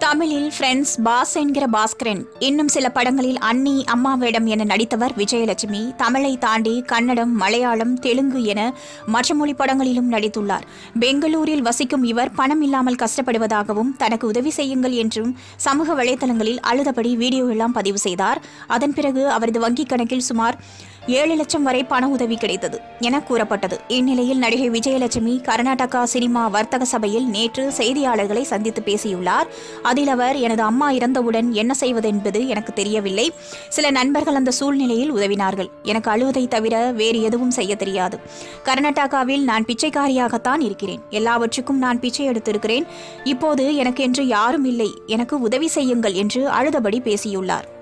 தமிழில் friends pass என்கிற பாஸ்கரன் இன்னும் சில படங்களில் அண்ணி அம்மா வேடம் என நடித்தவர் விஜயலட்சுமி தமிழை தாண்டி கன்னடம் மலையாளம் தெலுங்கு என மற்ற மொழி படங்களிலும் நடித்துள்ளார் பெங்களூரில் வசிக்கும் இவர் பணம் இல்லாமல் கஷ்டப்படுவதாகவும் தனக்கு உதவி செய்யுங்கள் என்றும் சமூக வலைதளங்களில் அழுதபடி வீடியோ எல்லாம் பதிவு செய்தார் அதன் பிறகு அவரது வங்கிக் கணக்கில் சுமார் ஏழு லட்சம் வரை பண உதவி கிடைத்தது என கூறப்பட்டது இந்நிலையில் நடிகை விஜயலட்சுமி கர்நாடகா சினிமா வர்த்தக சபையில் நேற்று செய்தியாளர்களை சந்தித்து பேசியுள்ளார் அதில் அவர் எனது அம்மா இறந்தவுடன் என்ன செய்வதென்பது எனக்கு தெரியவில்லை சில நண்பர்கள் அந்த சூழ்நிலையில் உதவினார்கள் எனக்கு அழுவதை தவிர வேறு எதுவும் செய்ய தெரியாது கர்நாடகாவில் நான் பிச்சைக்காரியாகத்தான் இருக்கிறேன் எல்லாவற்றுக்கும் நான் பிச்சை எடுத்திருக்கிறேன் இப்போது எனக்கு என்று யாரும் இல்லை எனக்கு உதவி செய்யுங்கள் என்று அழுதபடி பேசியுள்ளார்